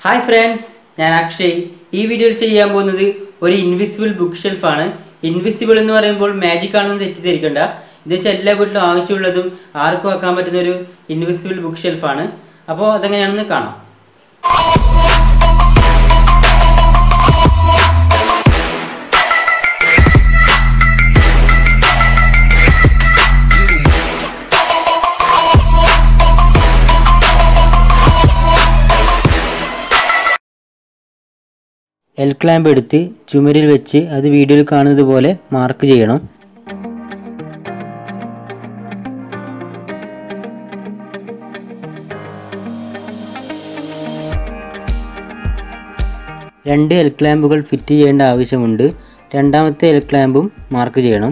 hi friends ഞാൻ അക്ഷയ് ഈ വീഡിയോയിൽ ചെയ്യാൻ പോകുന്നത് ഒരു ഇൻവിസിബിൾ ബുക്ക് ഷെൽഫാണ് ഇൻവിസിബിൾ എന്ന് പറയുമ്പോൾ മാജിക് ആണെന്ന് തെറ്റിദ്ധരിക്കണ്ട ഇത് വെച്ചാൽ എല്ലാ വീട്ടിലും ആവശ്യമുള്ളതും ആർക്കും ആക്കാൻ പറ്റുന്ന ഒരു ഇൻവിസിബിൾ ബുക്ക് ഷെൽഫാണ് അപ്പോൾ അതെങ്ങനെയാണെന്ന് കാണാം എൽ ക്ലാമ്പ് എടുത്ത് ചുമരിൽ വെച്ച് അത് വീഡിയോയിൽ കാണുന്നത് പോലെ മാർക്ക് ചെയ്യണം രണ്ട് എൽ ക്ലാമ്പുകൾ ഫിറ്റ് ചെയ്യേണ്ട ആവശ്യമുണ്ട് രണ്ടാമത്തെ എൽ ക്ലാമ്പും മാർക്ക് ചെയ്യണം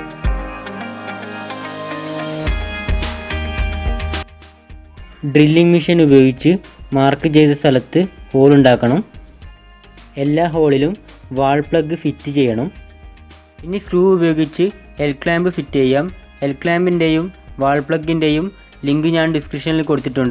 ഡ്രില്ലിംഗ് മെഷീൻ ഉപയോഗിച്ച് മാർക്ക് ചെയ്ത സ്ഥലത്ത് ഹോൾ ഉണ്ടാക്കണം എല്ലാ ഹോളിലും വാൾ പ്ലഗ് ഫിറ്റ് ചെയ്യണം ഇനി സ്ക്രൂ ഉപയോഗിച്ച് എൽ ക്ലാമ്പ് ഫിറ്റ് ചെയ്യാം എൽ ക്ലാമ്പിൻ്റെയും വാൾ പ്ലഗിൻ്റെയും ലിങ്ക് ഞാൻ ഡിസ്ക്രിപ്ഷനിൽ കൊടുത്തിട്ടുണ്ട്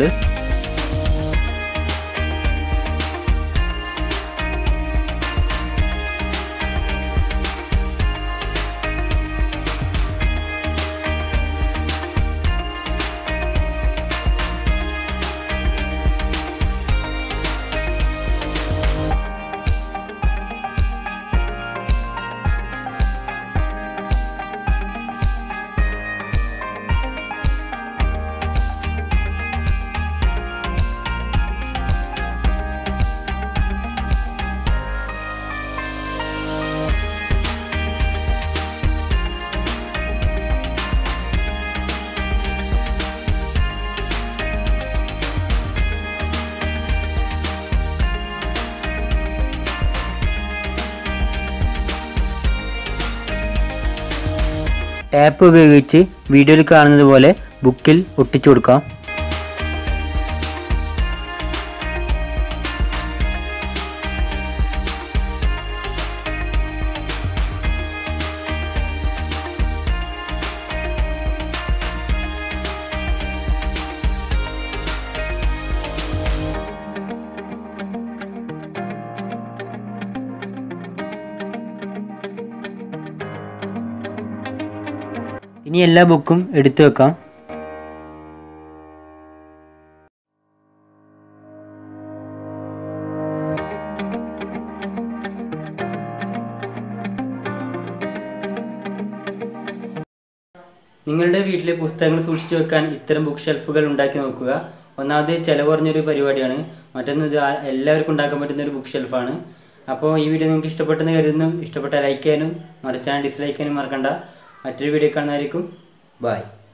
ടാപ്പ് ഉപയോഗിച്ച് വീഡിയോയിൽ കാണുന്നത് പോലെ ബുക്കിൽ ഒട്ടിച്ചു കൊടുക്കാം ഇനി എല്ലാ ബുക്കും എടുത്തു വെക്കാം നിങ്ങളുടെ വീട്ടിലെ പുസ്തകങ്ങൾ സൂക്ഷിച്ചു വെക്കാൻ ഇത്തരം ബുക്ക് ഷെൽഫുകൾ ഉണ്ടാക്കി നോക്കുക ഒന്നാമത് ചിലവ് കുറഞ്ഞൊരു പരിപാടിയാണ് മറ്റൊന്ന് ഇത് ആ- എല്ലാവർക്കും ഉണ്ടാക്കാൻ പറ്റുന്ന ഒരു ബുക്ക് ഷെൽഫാണ് അപ്പോൾ ഈ വീഡിയോ നിങ്ങൾക്ക് ഇഷ്ടപ്പെട്ടെന്ന് കരുതുന്നു ഇഷ്ടപ്പെട്ട ലൈക്ക് ചെയ്യാനും മറിച്ചാൽ ഡിസ്ലൈക്ക് ചെയ്യാനും മറക്കണ്ട മറ്റൊരു വീഡിയോ കാണുന്നതായിരിക്കും ബൈ